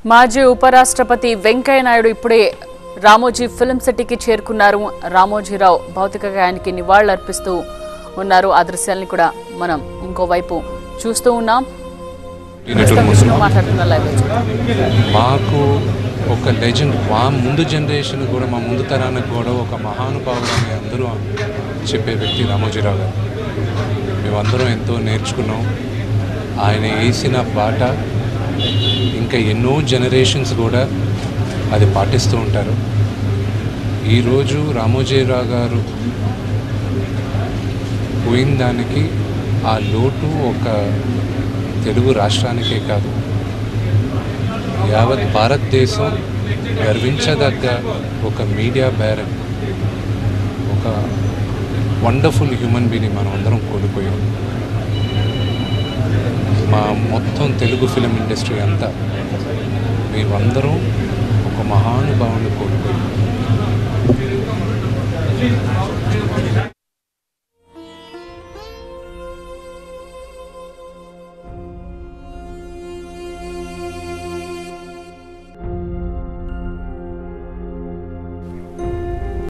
మాజీ ఉపరాష్ట్రపతి వెంకయ్య నాయుడు ఇప్పుడే రామోజీ ఫిల్మ్ సిటీకి చేరుకున్నారు రామోజీరావు భౌతిక గాయానికి నివాళులర్పిస్తూ ఉన్నారు ఆ దృశ్యాల్ని కూడా మనం ఇంకోవైపు చూస్తూ ఉన్నాం ప్రస్తుతం విష్ణు మాట్లాడుతున్న లైవ్ లో చూద్దాం. మాకు ఒక లెజెండ్ మా ముందు జనరేషన్ కూడా మా ముందు తరానికి కూడా ఒక మహానుభావుడు అని అందరూ చెప్పే వ్యక్తి రామోజీరావు గారు మేమందరం ఎంతో నేర్చుకున్నాం ఆయన వేసిన బాట ఇంకా ఎన్నో జనరేషన్స్ కూడా అది పాటిస్తూ ఉంటారు ఈరోజు రామోజీరావు గారు పోయిన దానికి ఆ లోటు ఒక తెలుగు రాష్ట్రానికే కాదు యావత్ భారతదేశం గర్వించదగ్గ ఒక మీడియా బ్యారన్ ఒక వండర్ఫుల్ హ్యూమన్ బీని మనం అందరం కోల్పోయాం మా మొత్తం తెలుగు ఫిలిం ఇండస్ట్రీ అంతా మేమందరం ఒక మహానుభావుని కోల్పోయాం